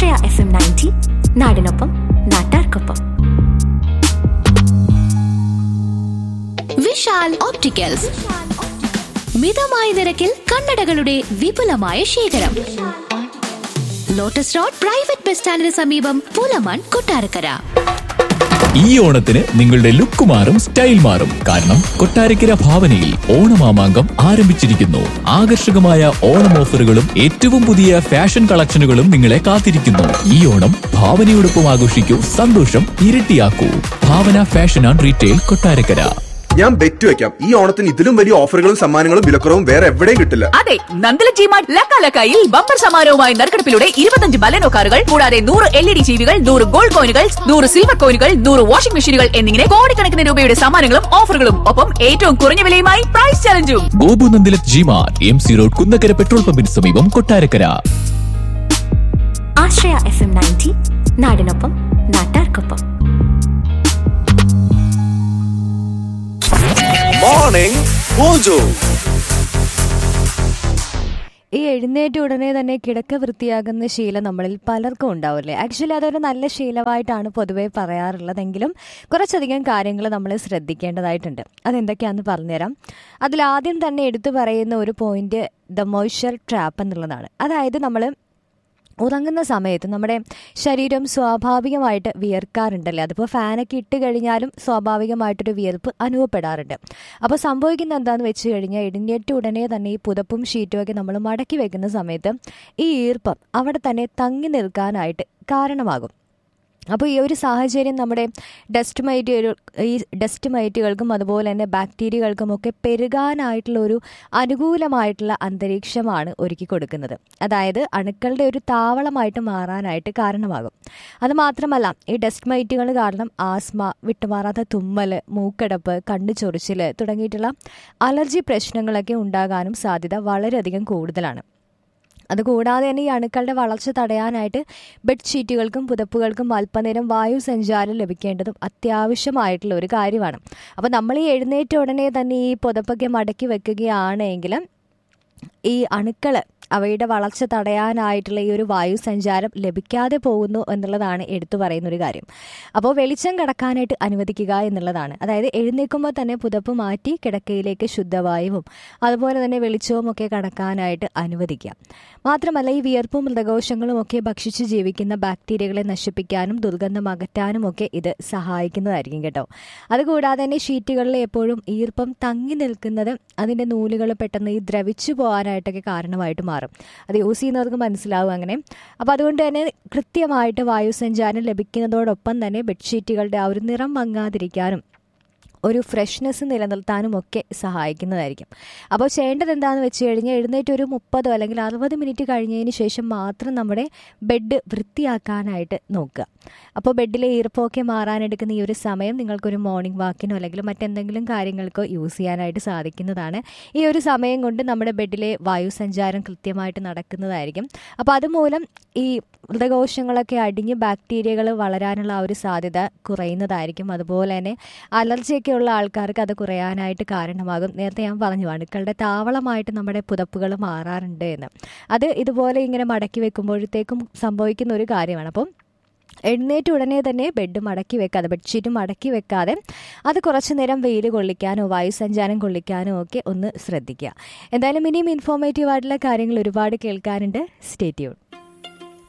ആശ്രയ F M ninety നാടിനൊപ്പം നാട്ടാർക്കൊപ്പം Vishal opticals മിതമായ നിരക്കിൽ കണ്ണടകളുടെ വിപുലമായ ശേഖരം ലോട്ടസ് റോഡ് പ്രൈവറ്റ് ബസ് സ്റ്റാൻഡിന് സമീപം പൂലമാൻ കൊട്ടാരക്കര ഈ ഓണത്തിന് നിങ്ങളുടെ ലുക്ക് മാറും സ്റ്റൈൽ മാറും കാരണം കൊട്ടാരക്കര ഭാവനയിൽ ഓണമാമാങ്കം ആരംഭിച്ചിരിക്കുന്നു ആകർഷകമായ ഓണം ഓഫറുകളും ഏറ്റവും പുതിയ ഫാഷൻ കളക്ഷനുകളും നിങ്ങളെ കാത്തിരിക്കുന്നു ഈ ഓണം ഭാവനയോടൊപ്പം ആഘോഷിക്കൂ സന്തോഷം ഇരട്ടിയാക്കൂ Bhavana fashion and retail Kottarakkara ഞാൻ ബെറ്റ് വെക്കാം ഈ ഓണത്തിന് ഇതിലും വലിയ ഓഫറുകളും സമ്മാനങ്ങളും വിലക്കുറവും വേറെ എവിടെയും കിട്ടില്ല അതെ നന്ദല ജിമാർട്ട് ലക്കാലക്കായിൽ ബമ്പർ സമാരവുമായി നറുക്കെടുപ്പിലൂടെ ഇരുപത്തഞ്ച് ബലനോ കാറുകൾ കൂടാതെ നൂറ് എൽ ഇ ഡി ജീവികൾ നൂറ് ഗോൾഡ് കോയിനുകൾ നൂറ് സിൽവർ കോയിനുകൾ നൂറ് വാഷിംഗ് മെഷീനുകൾ എന്നിങ്ങനെ കോടിക്കണക്കിന് രൂപയുടെ സമ്മാനങ്ങളും ഓഫറുകളും ഒപ്പം ഏറ്റവും കുറഞ്ഞ വിലയുമായി പ്രൈസ് ചലഞ്ചും Gopu Nandilath Gmart M C road Kunnakkara petrol പമ്പിന് സമീപം Kottarakkara Ashraya F M ninety നാടിനൊപ്പം നാട്ടാർക്കൊപ്പം മോർണിംഗ് മോജോ ഈ എഴുന്നേറ്റ ഉടനെ തന്നെ കിടക്ക വൃത്തിയാകുന്ന ശീലം നമ്മളിൽ പലർക്കും ഉണ്ടാവില്ലേ ആക്ച്വലി അതൊരു നല്ല ശീലമായിട്ടാണ് പൊതുവെ പറയാറുള്ളതെങ്കിലും കുറച്ചധികം കാര്യങ്ങൾ നമ്മൾ ശ്രദ്ധിക്കേണ്ടതായിട്ടുണ്ട് അതെന്തൊക്കെയാണെന്ന് പറഞ്ഞുതരാം അതിലാദ്യം തന്നെ എടുത്തു പറയുന്ന ഒരു പോയിന്റ് ദ മോയ്സ്ചർ ട്രാപ്പ് എന്നുള്ളതാണ് അതായത് നമ്മൾ ഉറങ്ങുന്ന സമയത്ത് നമ്മുടെ ശരീരം സ്വാഭാവികമായിട്ട് വിയർക്കാറുണ്ടല്ലേ അതിപ്പോൾ ഫാനൊക്കെ ഇട്ട് കഴിഞ്ഞാലും സ്വാഭാവികമായിട്ടൊരു വിയർപ്പ് അനുഭവപ്പെടാറുണ്ട് അപ്പോൾ സംഭവിക്കുന്ന എന്താണെന്ന് വെച്ച് കഴിഞ്ഞാൽ എഴുന്നേറ്റ് ഉടനെ തന്നെ ഈ പുതപ്പും ഷീറ്റും ഒക്കെ നമ്മൾ മടക്കി വെക്കുന്ന സമയത്ത് ഈ ഈർപ്പം അവിടെ തന്നെ തങ്ങി നിൽക്കാനായിട്ട് കാരണമാകും അപ്പോൾ ഈ ഒരു സാഹചര്യം നമ്മുടെ ഡസ്റ്റ് മൈറ്റുകൾ ഈ ഡസ്റ്റ് മൈറ്റുകൾക്കും അതുപോലെ തന്നെ ബാക്ടീരിയകൾക്കും ഒക്കെ പെരുകാനായിട്ടുള്ള ഒരു അനുകൂലമായിട്ടുള്ള അന്തരീക്ഷമാണ് ഒരുക്കി കൊടുക്കുന്നത് അതായത് അണുക്കളുടെ ഒരു താവളമായിട്ട് മാറാനായിട്ട് കാരണമാകും അതുമാത്രമല്ല ഈ ഡസ്റ്റ് മൈറ്റുകൾ കാരണം ആസ്മ വിട്ടുമാറാത്ത തുമ്മൽ മൂക്കടപ്പ് കണ്ണു ചൊറിച്ചിൽ തുടങ്ങിയിട്ടുള്ള അലർജി പ്രശ്നങ്ങളൊക്കെ ഉണ്ടാകാനും സാധ്യത വളരെയധികം കൂടുതലാണ് അതുകൂടാതെ തന്നെ ഈ അണുക്കളുടെ വളർച്ച തടയാനായിട്ട് ബെഡ്ഷീറ്റുകൾക്കും പുതപ്പുകൾക്കും അല്പനേരം വായു സഞ്ചാരം ലഭിക്കേണ്ടതും അത്യാവശ്യമായിട്ടുള്ള ഒരു കാര്യമാണ് അപ്പോൾ നമ്മൾ ഈ എഴുന്നേറ്റ ഉടനെ തന്നെ ഈ പുതപ്പൊക്കെ മടക്കി വെക്കുകയാണെങ്കിൽ ഈ അണുക്കൾ അവയുടെ വളർച്ച തടയാനായിട്ടുള്ള ഈ ഒരു വായു സഞ്ചാരം ലഭിക്കാതെ പോകുന്നു എന്നുള്ളതാണ് എടുത്തു പറയുന്ന ഒരു കാര്യം അപ്പോൾ വെളിച്ചം കടക്കാനായിട്ട് അനുവദിക്കുക എന്നുള്ളതാണ് അതായത് എഴുന്നേൽക്കുമ്പോൾ തന്നെ പുതപ്പ് മാറ്റി കിടക്കയിലേക്ക് ശുദ്ധവായുവും അതുപോലെ തന്നെ വെളിച്ചവും ഒക്കെ കടക്കാനായിട്ട് അനുവദിക്കുക മാത്രമല്ല ഈ വിയർപ്പും മൃതകോശങ്ങളും ഒക്കെ ഭക്ഷിച്ച് ജീവിക്കുന്ന ബാക്ടീരിയകളെ നശിപ്പിക്കാനും ദുർഗന്ധം അകറ്റാനും ഒക്കെ ഇത് സഹായിക്കുന്നതായിരിക്കും കേട്ടോ അതുകൂടാതെ തന്നെ ഷീറ്റുകളിൽ എപ്പോഴും ഈർപ്പം തങ്ങി നിൽക്കുന്നത് അതിൻ്റെ നൂലുകൾ പെട്ടെന്ന് ഈ ദ്രവിച്ചു പോകാനായിട്ടൊക്കെ കാരണമായിട്ട് മാറും അത് യൂസ് ചെയ്യുന്നവർക്ക് മനസ്സിലാവും അങ്ങനെ അപ്പോൾ അതുകൊണ്ട് തന്നെ കൃത്യമായിട്ട് വായുസഞ്ചാരം ലഭിക്കുന്നതോടൊപ്പം തന്നെ ബെഡ്ഷീറ്റുകളുടെ ആ ഒരു നിറം മങ്ങാതിരിക്കാനും ഒരു ഫ്രഷ്നെസ് നിലനിർത്താനും ഒക്കെ സഹായിക്കുന്നതായിരിക്കും അപ്പോൾ ചെയ്യേണ്ടത് എന്താണെന്ന് വെച്ച് കഴിഞ്ഞാൽ എഴുന്നേറ്റ് ഒരു മുപ്പതോ അല്ലെങ്കിൽ അറുപത് മിനിറ്റ് കഴിഞ്ഞതിന് ശേഷം മാത്രം നമ്മുടെ ബെഡ് വൃത്തിയാക്കാനായിട്ട് നോക്കുക അപ്പോൾ ബെഡിലെ ഈർപ്പമൊക്കെ മാറാനെടുക്കുന്ന ഈ ഒരു സമയം നിങ്ങൾക്കൊരു മോർണിംഗ് വാക്കിനോ അല്ലെങ്കിൽ മറ്റെന്തെങ്കിലും കാര്യങ്ങൾക്കോ യൂസ് ചെയ്യാനായിട്ട് സാധിക്കുന്നതാണ് ഈ ഒരു സമയം കൊണ്ട് നമ്മുടെ ബെഡിലെ വായുസഞ്ചാരം കൃത്യമായിട്ട് നടക്കുന്നതായിരിക്കും അപ്പോൾ അതുമൂലം ഈ മൃതകോശങ്ങളൊക്കെ അടിഞ്ഞ് ബാക്ടീരിയകൾ വളരാനുള്ള ആ ഒരു സാധ്യത കുറയുന്നതായിരിക്കും അതുപോലെ തന്നെ അലർജിയൊക്കെ ഉള്ള ആൾക്കാർക്ക് അത് കുറയാനായിട്ട് കാരണമാകും നേരത്തെ ഞാൻ പറഞ്ഞു അണുക്കളുടെ താവളമായിട്ട് നമ്മുടെ പുതപ്പുകൾ മാറാറുണ്ട് എന്ന് അത് ഇതുപോലെ ഇങ്ങനെ മടക്കി വെക്കുമ്പോഴത്തേക്കും സംഭവിക്കുന്ന ഒരു കാര്യമാണ് അപ്പം എഴുന്നേറ്റ് ഉടനെ തന്നെ ബെഡ് മടക്കി വെക്കാതെ ബെഡ്ഷീറ്റ് മടക്കി വെക്കാതെ അത് കുറച്ച് നേരം വെയിൽ കൊള്ളിക്കാനോ വായുസഞ്ചാരം കൊള്ളിക്കാനോ ഒക്കെ ഒന്ന് ശ്രദ്ധിക്കുക എന്തായാലും ഇനിയും ഇൻഫോർമേറ്റീവ് ആയിട്ടുള്ള കാര്യങ്ങൾ ഒരുപാട് കേൾക്കാനുണ്ട് സ്റ്റേറ്റ്യൂൺ